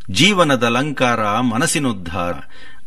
ಜೀವನದ ಅಲಂಕಾರ ಮನಸ್ಸಿನುದ್ಧಾರ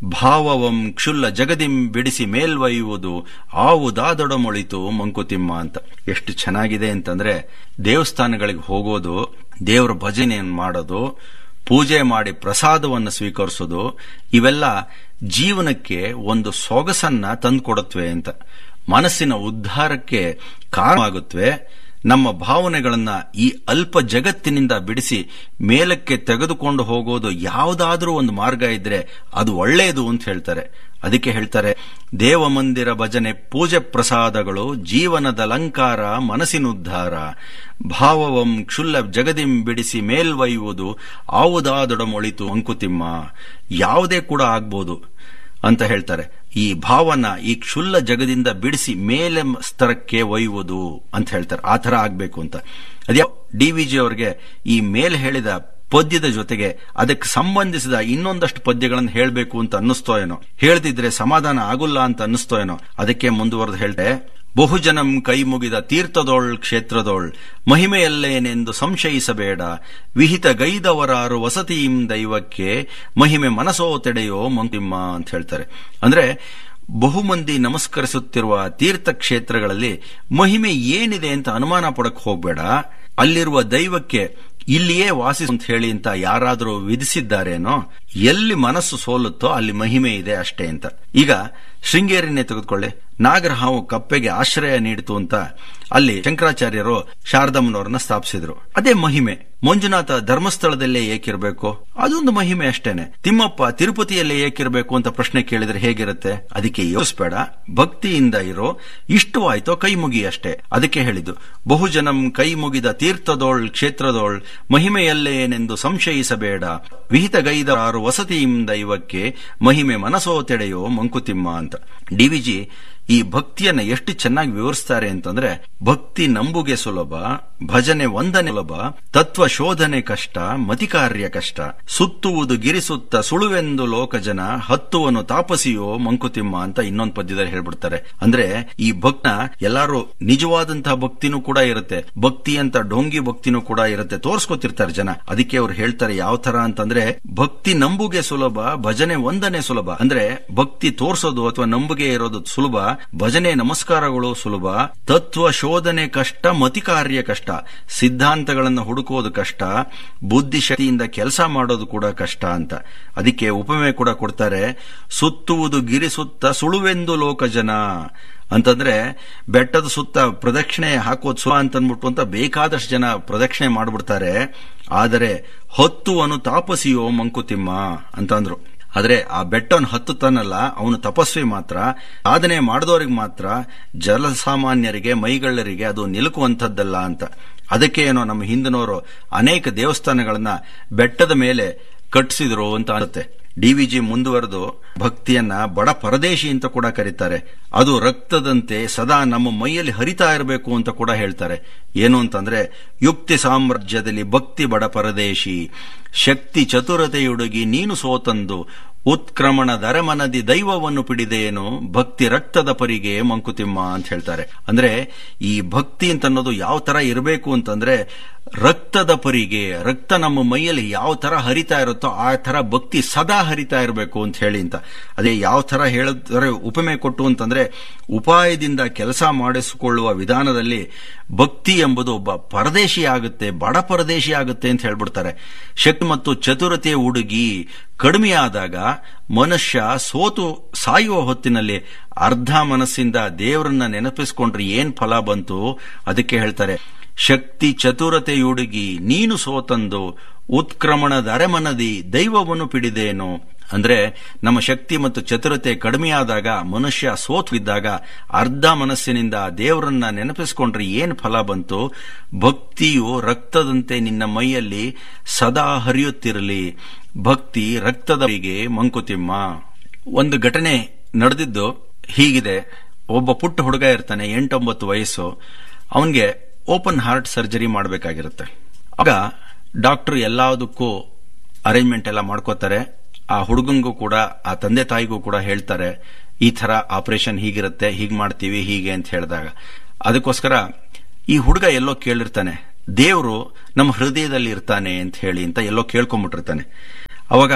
ಭಾವವಂ ಕ್ಷುಲ್ಲ ಜಗದಿಂ ಬಿಡಿಸಿ ಮೇಲ್ವಯ್ಯುವುದು ಆವುದಾದೊಡಮೊಳಿತು ಮಂಕುತಿಮ್ಮ ಅಂತ ಎಷ್ಟು ಚೆನ್ನಾಗಿದೆ ಅಂತಂದ್ರೆ ದೇವಸ್ಥಾನಗಳಿಗೆ ಹೋಗೋದು ದೇವರ ಭಜನೆಯನ್ನು ಮಾಡೋದು ಪೂಜೆ ಮಾಡಿ ಪ್ರಸಾದವನ್ನು ಸ್ವೀಕರಿಸೋದು ಇವೆಲ್ಲ ಜೀವನಕ್ಕೆ ಒಂದು ಸೊಗಸನ್ನ ತಂದುಕೊಡುತ್ತವೆ ಅಂತ ಮನಸ್ಸಿನ ಉದ್ಧಾರಕ್ಕೆ ಕಾರಣವಾಗುತ್ತವೆ ನಮ್ಮ ಭಾವನೆಗಳನ್ನ ಈ ಅಲ್ಪ ಜಗತ್ತಿನಿಂದ ಬಿಡಿಸಿ ಮೇಲಕ್ಕೆ ತೆಗೆದುಕೊಂಡು ಹೋಗೋದು ಯಾವುದಾದ್ರೂ ಒಂದು ಮಾರ್ಗ ಇದ್ರೆ ಅದು ಒಳ್ಳೆಯದು ಅಂತ ಹೇಳ್ತಾರೆ ಅದಕ್ಕೆ ಹೇಳ್ತಾರೆ ದೇವ ಮಂದಿರ ಭಜನೆ ಪೂಜೆ ಪ್ರಸಾದಗಳು ಜೀವನದ ಅಲಂಕಾರ ಮನಸ್ಸಿನುದ್ಧಾರ ಭಾವವಂ ಕ್ಷುಲ್ಲ ಜಗದಿಂ ಬಿಡಿಸಿ ಮೇಲ್ವಯ್ಯುವುದು ಆವುದಾದೊಡಮೊಳಿತು ಅಂಕುತಿಮ್ಮ ಯಾವುದೇ ಕೂಡ ಆಗ್ಬೋದು ಅಂತ ಹೇಳ್ತಾರೆ ಈ ಭಾವನ ಈ ಕ್ಷುಲ್ಲ ಜಗದಿಂದ ಬಿಡಿಸಿ ಮೇಲೆ ಸ್ತರಕ್ಕೆ ಒಯ್ಯುವುದು ಅಂತ ಹೇಳ್ತಾರೆ ಆ ತರ ಆಗ್ಬೇಕು ಅಂತ ಅದೇ ಡಿ ವಿ ಜಿ ಅವರಿಗೆ ಈ ಮೇಲೆ ಹೇಳಿದ ಪದ್ಯದ ಜೊತೆಗೆ ಅದಕ್ಕೆ ಸಂಬಂಧಿಸಿದ ಇನ್ನೊಂದಷ್ಟು ಪದ್ಯಗಳನ್ನು ಹೇಳಬೇಕು ಅಂತ ಅನ್ನಿಸ್ತೋ ಏನೋ ಹೇಳ್ತಿದ್ರೆ ಸಮಾಧಾನ ಆಗುಲ್ಲ ಅಂತ ಅನ್ನಿಸ್ತೋ ಏನೋ ಅದಕ್ಕೆ ಮುಂದುವರೆದು ಹೇಳ್ದೆ ಬಹುಜನಂ ಕೈ ಮುಗಿದ ತೀರ್ಥದೋಳ್ ಕ್ಷೇತ್ರದೋಳ್ ಮಹಿಮೆಯಲ್ಲೇನೆಂದು ಸಂಶಯಿಸಬೇಡ ವಿಹಿತ ಗೈದವರಾರು ವಸತಿಯಿಂ ದೈವಕ್ಕೆ ಮಹಿಮೆ ಮನಸೋ ತೆಡೆಯೋ ಮಂಕಿಮ್ಮ ಅಂತ ಹೇಳ್ತಾರೆ ಅಂದ್ರೆ ಬಹುಮಂದಿ ನಮಸ್ಕರಿಸುತ್ತಿರುವ ತೀರ್ಥ ಕ್ಷೇತ್ರಗಳಲ್ಲಿ ಮಹಿಮೆ ಏನಿದೆ ಅಂತ ಅನುಮಾನ ಪಡಕ್ ಹೋಗ್ಬೇಡ ಅಲ್ಲಿರುವ ದೈವಕ್ಕೆ ಇಲ್ಲಿಯೇ ವಾಸಿಸು ಅಂತ ಹೇಳಿ ಅಂತ ಯಾರಾದರೂ ವಿಧಿಸಿದ್ದಾರೇನೋ ಎಲ್ಲಿ ಮನಸ್ಸು ಸೋಲುತ್ತೋ ಅಲ್ಲಿ ಮಹಿಮೆ ಇದೆ ಅಷ್ಟೇ ಅಂತ ಈಗ ಶೃಂಗೇರಿನೇ ತೆಗೆದುಕೊಳ್ಳಿ ನಾಗರಹಾವು ಕಪ್ಪೆಗೆ ಆಶ್ರಯ ನೀಡಿತು ಅಂತ ಅಲ್ಲಿ ಶಂಕರಾಚಾರ್ಯರು ಶಾರದಮ್ಮನವರನ್ನ ಸ್ಥಾಪಿಸಿದ್ರು ಅದೇ ಮಹಿಮೆ ಮಂಜುನಾಥ ಧರ್ಮಸ್ಥಳದಲ್ಲೇ ಏಕಿರಬೇಕು ಅದೊಂದು ಮಹಿಮೆ ಅಷ್ಟೇನೆ ತಿಮ್ಮಪ್ಪ ತಿರುಪತಿಯಲ್ಲೇ ಏಕಿರಬೇಕು ಅಂತ ಪ್ರಶ್ನೆ ಕೇಳಿದ್ರೆ ಹೇಗಿರುತ್ತೆ ಅದಕ್ಕೆ ಯೋಚಿಸ್ಬೇಡ ಭಕ್ತಿಯಿಂದ ಇರೋ ಇಷ್ಟವಾಯ್ತೋ ಕೈ ಮುಗಿ ಅಷ್ಟೇ ಅದಕ್ಕೆ ಹೇಳಿದ್ದು ಬಹುಜನಂ ಕೈ ಮುಗಿದ ತೀರ್ಥದೋಳ್ ಕ್ಷೇತ್ರದೋಳ್ ಮಹಿಮೆಯಲ್ಲೇನೆಂದು ಸಂಶಯಿಸಬೇಡ ವಿಹಿತಗೈದಾರು ವಸತಿಯಿಂ ದೈವಕ್ಕೆ ಮಹಿಮೆ ಮನಸೋ ತೆಡೆಯೋ ಮಂಕುತಿಮ್ಮ ಅಂತ ಡಿವಿಜಿ ಈ ಭಕ್ತಿಯನ್ನ ಎಷ್ಟು ಚೆನ್ನಾಗಿ ವಿವರಿಸ್ತಾರೆ ಅಂತಂದ್ರೆ ಭಕ್ತಿ ನಂಬುಗೆ ಸುಲಭ ಭಜನೆ ವಂದನೆ ಸುಲಭ ತತ್ವ ಶೋಧನೆ ಕಷ್ಟ ಮತಿಕಾರ್ಯ ಕಷ್ಟ ಸುತ್ತುವುದು ಗಿರಿಸುತ್ತ ಸುಳುವೆಂದು ಲೋಕಜನ ಹತ್ತುವನು ತಾಪಸಿಯೋ ಮಂಕುತಿಮ್ಮ ಅಂತ ಇನ್ನೊಂದು ಪದ್ಯದಲ್ಲಿ ಹೇಳ್ಬಿಡ್ತಾರೆ ಅಂದ್ರೆ ಈ ಭಕ್ತ ಎಲ್ಲಾರು ನಿಜವಾದಂತಹ ಭಕ್ತಿನೂ ಕೂಡ ಇರುತ್ತೆ ಭಕ್ತಿ ಅಂತ ಡೊಂಗಿ ಭಕ್ತಿನೂ ಕೂಡ ಇರುತ್ತೆ ತೋರ್ಸ್ಕೊತಿರ್ತಾರೆ ಜನ ಅದಕ್ಕೆ ಅವ್ರು ಹೇಳ್ತಾರೆ ಯಾವ ತರ ಅಂತಂದ್ರೆ ಭಕ್ತಿ ನಂಬುಗೆ ಸುಲಭ ಭಜನೆ ವಂದನೆ ಸುಲಭ ಅಂದ್ರೆ ಭಕ್ತಿ ತೋರ್ಸೋದು ಅಥವಾ ನಂಬುಗೆ ಇರೋದು ಸುಲಭ ಭಜನೆ ನಮಸ್ಕಾರಗಳು ಸುಲಭ ತತ್ವ ಶೋಧನೆ ಕಷ್ಟ ಮತಿ ಕಾರ್ಯ ಕಷ್ಟ ಸಿದ್ಧಾಂತಗಳನ್ನು ಹುಡುಕೋದು ಕಷ್ಟ ಬುದ್ಧಿಶಕ್ತಿಯಿಂದ ಕೆಲಸ ಮಾಡೋದು ಕೂಡ ಕಷ್ಟ ಅಂತ ಅದಕ್ಕೆ ಉಪಮೆ ಕೂಡ ಕೊಡ್ತಾರೆ ಸುತ್ತುವುದು ಗಿರಿ ಸುತ್ತ ಸುಳುವೆಂದು ಲೋಕಜನ ಅಂತಂದ್ರೆ ಬೆಟ್ಟದ ಸುತ್ತ ಪ್ರದಕ್ಷಿಣೆ ಹಾಕೋದು ಸುಲ ಅಂತ ಅಂದ್ಬಿಟ್ಟು ಅಂತ ಬೇಕಾದಷ್ಟು ಜನ ಪ್ರದಕ್ಷಿಣೆ ಮಾಡ್ಬಿಡ್ತಾರೆ ಆದರೆ ಹೊತ್ತುವನು ತಾಪಸಿಯೋ ಮಂಕುತಿಮ್ಮ ಅಂತಂದ್ರು ಆದ್ರೆ ಆ ಬೆಟ್ಟವನ್ನು ಹತ್ತುತ್ತಾನಲ್ಲ ಅವನು ತಪಸ್ವಿ ಮಾತ್ರ ಸಾಧನೆ ಮಾಡಿದವರಿಗೆ ಮಾತ್ರ ಜಲಸಾಮಾನ್ಯರಿಗೆ ಮೈಗಳ್ಳರಿಗೆ ಅದು ನಿಲುಕುವಂಥದ್ದಲ್ಲ ಅಂತ ಅದಕ್ಕೆ ಏನೋ ನಮ್ಮ ಹಿಂದಿನವರು ಅನೇಕ ದೇವಸ್ಥಾನಗಳನ್ನ ಬೆಟ್ಟದ ಮೇಲೆ ಕಟ್ಟಿಸಿದ್ರು ಅಂತ ಅನ್ಸುತ್ತೆ ಡಿವಿಜಿ ಮುಂದುವರೆದು ಭಕ್ತಿಯನ್ನ ಬಡ ಪರದೇಶಿ ಅಂತ ಕೂಡ ಕರೀತಾರೆ ಅದು ರಕ್ತದಂತೆ ಸದಾ ನಮ್ಮ ಮೈಯಲ್ಲಿ ಹರಿತಾ ಇರಬೇಕು ಅಂತ ಕೂಡ ಹೇಳ್ತಾರೆ ಏನು ಅಂತಂದ್ರೆ ಯುಕ್ತಿ ಸಾಮ್ರಾಜ್ಯದಲ್ಲಿ ಭಕ್ತಿ ಬಡ ಪರದೇಶಿ ಶಕ್ತಿ ಚತುರತೆಯುಡುಗಿ ನೀನು ಸೋತಂದು ಉತ್ಕ್ರಮಣ ದರಮನದಿ ದೈವವನ್ನು ಪಿಡಿದೇನು ಭಕ್ತಿ ರಕ್ತದ ಪರಿಗೆ ಮಂಕುತಿಮ್ಮ ಅಂತ ಹೇಳ್ತಾರೆ ಅಂದ್ರೆ ಈ ಭಕ್ತಿ ಅಂತ ಅನ್ನೋದು ಯಾವ ತರ ಇರಬೇಕು ಅಂತಂದ್ರೆ ರಕ್ತದ ಪರಿಗೆ ರಕ್ತ ನಮ್ಮ ಮೈಯಲ್ಲಿ ಯಾವ ತರ ಹರಿತಾ ಇರುತ್ತೋ ಆ ತರ ಭಕ್ತಿ ಸದಾ ಹರಿತಾ ಇರಬೇಕು ಅಂತ ಹೇಳಿ ಅಂತ ಅದೇ ಯಾವ ತರ ಹೇಳಿದ್ರೆ ಉಪಮೆ ಕೊಟ್ಟು ಅಂತಂದ್ರೆ ಉಪಾಯದಿಂದ ಕೆಲಸ ಮಾಡಿಸಿಕೊಳ್ಳುವ ವಿಧಾನದಲ್ಲಿ ಭಕ್ತಿ ಎಂಬುದು ಒಬ್ಬ ಪರದೇಶಿ ಆಗುತ್ತೆ ಬಡ ಪರದೇಶಿ ಆಗುತ್ತೆ ಅಂತ ಹೇಳ್ಬಿಡ್ತಾರೆ ಶಕ್ತಿ ಮತ್ತು ಚತುರತೆಯ ಹುಡುಗಿ ಕಡಿಮೆಯಾದಾಗ ಮನುಷ್ಯ ಸೋತು ಸಾಯುವ ಹೊತ್ತಿನಲ್ಲಿ ಅರ್ಧ ಮನಸ್ಸಿಂದ ದೇವರನ್ನ ನೆನಪಿಸ್ಕೊಂಡ್ರೆ ಏನ್ ಫಲ ಬಂತು ಅದಕ್ಕೆ ಹೇಳ್ತಾರೆ ಶಕ್ತಿ ಚತುರತೆಯುಡುಗಿ ನೀನು ಸೋತಂದು ಉತ್ಕ್ರಮಣದ ಅರೆಮನದಿ ದೈವವನ್ನು ಪಿಡಿದೇನು ಅಂದ್ರೆ ನಮ್ಮ ಶಕ್ತಿ ಮತ್ತು ಚತುರತೆ ಕಡಿಮೆಯಾದಾಗ ಮನುಷ್ಯ ಸೋತು ಬಿದ್ದಾಗ ಅರ್ಧ ಮನಸ್ಸಿನಿಂದ ದೇವರನ್ನ ನೆನಪಿಸ್ಕೊಂಡ್ರೆ ಏನ್ ಫಲ ಬಂತು ಭಕ್ತಿಯು ರಕ್ತದಂತೆ ನಿನ್ನ ಮೈಯಲ್ಲಿ ಸದಾ ಹರಿಯುತ್ತಿರಲಿ ಭಕ್ತಿ ರಕ್ತದವರಿಗೆ ಮಂಕುತಿಮ್ಮ ಒಂದು ಘಟನೆ ನಡೆದಿದ್ದು ಹೀಗಿದೆ ಒಬ್ಬ ಪುಟ್ಟ ಹುಡುಗ ಇರ್ತಾನೆ ಎಂಟೊಂಬತ್ತು ವಯಸ್ಸು ಅವನ್ಗೆ ಓಪನ್ ಹಾರ್ಟ್ ಸರ್ಜರಿ ಮಾಡಬೇಕಾಗಿರುತ್ತೆ ಆಗ ಡಾಕ್ಟರ್ ಎಲ್ಲದಕ್ಕೂ ಅರೇಂಜ್ಮೆಂಟ್ ಎಲ್ಲ ಮಾಡ್ಕೋತಾರೆ ಆ ಹುಡುಗಂಗೂ ಕೂಡ ಆ ತಂದೆ ತಾಯಿಗೂ ಕೂಡ ಹೇಳ್ತಾರೆ ಈ ತರ ಆಪರೇಷನ್ ಹೀಗಿರುತ್ತೆ ಹೀಗ್ ಮಾಡ್ತೀವಿ ಹೀಗೆ ಅಂತ ಹೇಳಿದಾಗ ಅದಕ್ಕೋಸ್ಕರ ಈ ಹುಡುಗ ಎಲ್ಲೋ ಕೇಳಿರ್ತಾನೆ ದೇವರು ನಮ್ಮ ಹೃದಯದಲ್ಲಿ ಇರ್ತಾನೆ ಅಂತ ಹೇಳಿ ಅಂತ ಎಲ್ಲೋ ಕೇಳ್ಕೊಂಡ್ಬಿಟ್ಟಿರ್ತಾನೆ ಅವಾಗ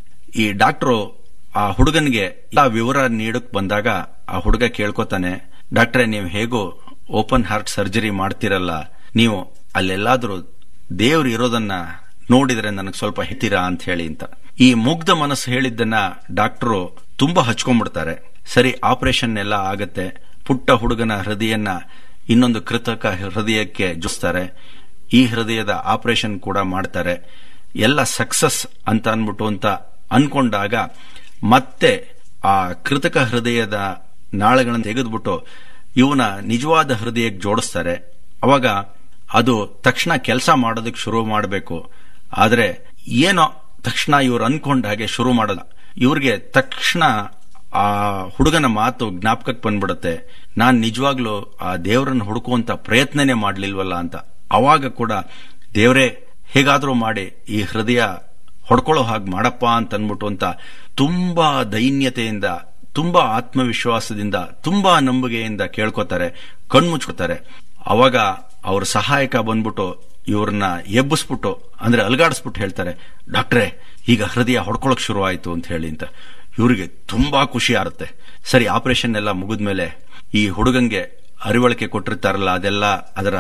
ಈ ಡಾಕ್ಟ್ರು ಆ ಹುಡುಗನಿಗೆ ಆ ವಿವರ ನೀಡಕ್ ಬಂದಾಗ ಆ ಹುಡುಗ ಕೇಳ್ಕೊತಾನೆ ಡಾಕ್ಟ್ರೆ ನೀವು ಹೇಗೋ ಓಪನ್ ಹಾರ್ಟ್ ಸರ್ಜರಿ ಮಾಡ್ತಿರಲ್ಲ ನೀವು ಅಲ್ಲೆಲ್ಲಾದ್ರೂ ದೇವ್ರು ಇರೋದನ್ನ ನೋಡಿದ್ರೆ ನನಗೆ ಸ್ವಲ್ಪ ಹೆತ್ತೀರಾ ಅಂತ ಹೇಳಿ ಅಂತ ಈ ಮುಗ್ಧ ಮನಸ್ಸು ಹೇಳಿದ್ದನ್ನ ಡಾಕ್ಟ್ರು ತುಂಬಾ ಹಚ್ಕೊಂಡ್ಬಿಡ್ತಾರೆ ಸರಿ ಆಪರೇಷನ್ ಎಲ್ಲ ಆಗತ್ತೆ ಪುಟ್ಟ ಹುಡುಗನ ಹೃದಯನ್ನ ಇನ್ನೊಂದು ಕೃತಕ ಹೃದಯಕ್ಕೆ ಜೋಡಿಸ್ತಾರೆ ಈ ಹೃದಯದ ಆಪರೇಷನ್ ಕೂಡ ಮಾಡ್ತಾರೆ ಎಲ್ಲ ಸಕ್ಸಸ್ ಅಂತ ಅನ್ಬಿಟ್ಟು ಅಂತ ಅನ್ಕೊಂಡಾಗ ಮತ್ತೆ ಆ ಕೃತಕ ಹೃದಯದ ನಾಳಗಳನ್ನು ತೆಗೆದ್ಬಿಟ್ಟು ಇವನ ನಿಜವಾದ ಹೃದಯಕ್ಕೆ ಜೋಡಿಸ್ತಾರೆ ಅವಾಗ ಅದು ತಕ್ಷಣ ಕೆಲಸ ಮಾಡೋದಕ್ಕೆ ಶುರು ಮಾಡಬೇಕು ಆದ್ರೆ ಏನೋ ತಕ್ಷಣ ಇವ್ರು ಅನ್ಕೊಂಡ ಹಾಗೆ ಶುರು ಮಾಡೋದ ಇವ್ರಿಗೆ ತಕ್ಷಣ ಆ ಹುಡುಗನ ಮಾತು ಜ್ಞಾಪಕಕ್ಕೆ ಬಂದ್ಬಿಡುತ್ತೆ ನಾನ್ ನಿಜವಾಗ್ಲೂ ಆ ದೇವರನ್ನ ಹುಡುಕುವಂತ ಪ್ರಯತ್ನನೇ ಮಾಡ್ಲಿಲ್ವಲ್ಲ ಅಂತ ಅವಾಗ ಕೂಡ ದೇವರೇ ಹೇಗಾದ್ರೂ ಮಾಡಿ ಈ ಹೃದಯ ಹೊಡ್ಕೊಳ್ಳೋ ಹಾಗೆ ಮಾಡಪ್ಪ ಅಂತ ಅನ್ಬಿಟ್ಟು ಅಂತ ತುಂಬಾ ದೈನ್ಯತೆಯಿಂದ ತುಂಬಾ ಆತ್ಮವಿಶ್ವಾಸದಿಂದ ತುಂಬಾ ನಂಬಿಕೆಯಿಂದ ಕೇಳ್ಕೊತಾರೆ ಕಣ್ಮುಚ್ಕೋತಾರೆ ಅವಾಗ ಅವ್ರ ಸಹಾಯಕ ಬಂದ್ಬಿಟ್ಟು ಇವ್ರನ್ನ ಎಬ್ಬಿಸ್ಬಿಟ್ಟು ಅಂದ್ರೆ ಅಲ್ಗಾಡಿಸ್ಬಿಟ್ಟು ಹೇಳ್ತಾರೆ ಡಾಕ್ಟ್ರೇ ಈಗ ಹೃದಯ ಹೊಡ್ಕೊಳಕ್ ಶುರು ಆಯ್ತು ಅಂತ ಹೇಳಿ ಅಂತ ಇವ್ರಿಗೆ ತುಂಬಾ ಖುಷಿ ಆರುತ್ತೆ ಸರಿ ಆಪರೇಷನ್ ಎಲ್ಲ ಮುಗಿದ್ಮೇಲೆ ಈ ಹುಡುಗಂಗೆ ಅರಿವಳಿಕೆ ಕೊಟ್ಟಿರ್ತಾರಲ್ಲ ಅದೆಲ್ಲ ಅದರ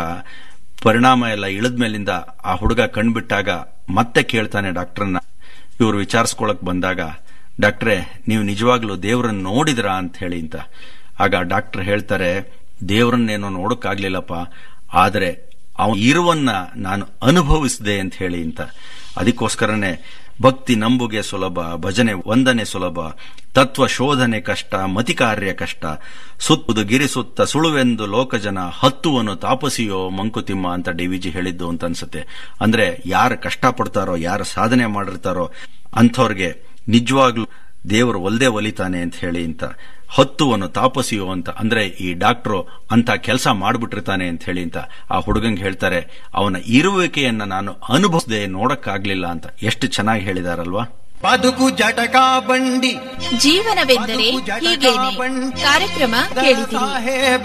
ಪರಿಣಾಮ ಎಲ್ಲ ಇಳಿದ್ಮೇಲಿಂದ ಆ ಹುಡುಗ ಕಣ್ಬಿಟ್ಟಾಗ ಮತ್ತೆ ಕೇಳ್ತಾನೆ ಡಾಕ್ಟರ್ನ ಇವ್ರು ವಿಚಾರಿಸ್ಕೊಳಕ್ ಬಂದಾಗ ಡಾಕ್ಟ್ರೇ ನೀವು ನಿಜವಾಗ್ಲೂ ದೇವ್ರನ್ನ ನೋಡಿದ್ರಾ ಅಂತ ಹೇಳಿ ಅಂತ ಆಗ ಡಾಕ್ಟರ್ ಹೇಳ್ತಾರೆ ದೇವ್ರನ್ನೇನೋ ನೋಡಕ್ಕಾಗ್ಲಿಲ್ಲಪ್ಪ ಆದ್ರೆ ಅವನ ಇರುವನ್ನ ನಾನು ಅನುಭವಿಸಿದೆ ಅಂತ ಹೇಳಿ ಅಂತ ಅದಕ್ಕೋಸ್ಕರನೇ ಭಕ್ತಿ ನಂಬುಗೆ ಸುಲಭ ಭಜನೆ ವಂದನೆ ಸುಲಭ ತತ್ವ ಶೋಧನೆ ಕಷ್ಟ ಮತಿ ಕಾರ್ಯ ಕಷ್ಟ ಸುತ್ತುದು ಗಿರಿ ಸುತ್ತ ಸುಳುವೆಂದು ಲೋಕಜನ ಹತ್ತುವನು ತಾಪಸಿಯೋ ಮಂಕುತಿಮ್ಮ ಅಂತ ಡಿ ವಿಜಿ ಹೇಳಿದ್ದು ಅಂತ ಅನ್ಸುತ್ತೆ ಅಂದ್ರೆ ಯಾರು ಕಷ್ಟಪಡ್ತಾರೋ ಯಾರು ಸಾಧನೆ ಮಾಡಿರ್ತಾರೋ ಅಂಥವ್ರಿಗೆ ನಿಜವಾಗ್ಲೂ ದೇವರು ಒಲ್ದೇ ಒಲಿತಾನೆ ಅಂತ ಹೇಳಿ ಅಂತ ಹತ್ತುವನು ತಾಪಸಿಯೋ ಅಂತ ಅಂದ್ರೆ ಈ ಡಾಕ್ಟ್ರು ಅಂತ ಕೆಲಸ ಮಾಡ್ಬಿಟ್ಟಿರ್ತಾನೆ ಅಂತ ಹೇಳಿ ಅಂತ ಆ ಹುಡುಗಂಗೆ ಹೇಳ್ತಾರೆ ಅವನ ಇರುವಿಕೆಯನ್ನ ನಾನು ಅನುಭವಿಸದೆ ನೋಡಕ್ಕಾಗ್ಲಿಲ್ಲ ಅಂತ ಎಷ್ಟು ಚೆನ್ನಾಗಿ ಹೇಳಿದಾರಲ್ವಾ ಬದುಕು ಜಟಕಾ ಬಂಡಿ ಜೀವನವೆಂದರೆ ಹೀಗೇನೆ ಕಾರ್ಯಕ್ರಮ ಕೇಳಿದಿರಿ ಸಾಹೇಬ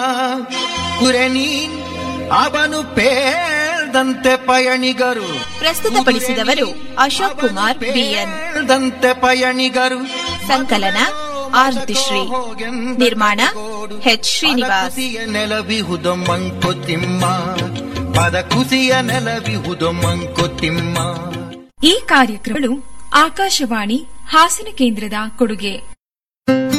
ಕುರೆ ನೀನ್ ಅವನು ಪೇಳ್ದಂತೆ ಪಯಣಿಗರು ಪ್ರಸ್ತುತಪಡಿಸಿದವರು ಅಶೋಕ್ ಕುಮಾರ್ ಬಿಎನ್ ಪೇಳ್ದಂತೆ ಪಯಣಿಗರು ಸಂಕಲನ ಆರ್ ಶ್ರೀ ನಿರ್ಮಾಣ ಎಚ್ ಶ್ರೀನಿವಾಸ್ ಕುಸಿಯ ನೆಲವಿಹುದು ಮಂಕುತಿಮ್ಮ ಪದ ಕುಸಿಯ ನೆಲವಿಹುದು ಮಂಕುತಿಮ್ಮ ಈ ಕಾರ್ಯಕ್ರಮಗಳು ಆಕಾಶವಾಣಿ ಹಾಸನ ಕೇಂದ್ರದ ಕೊಡುಗೆ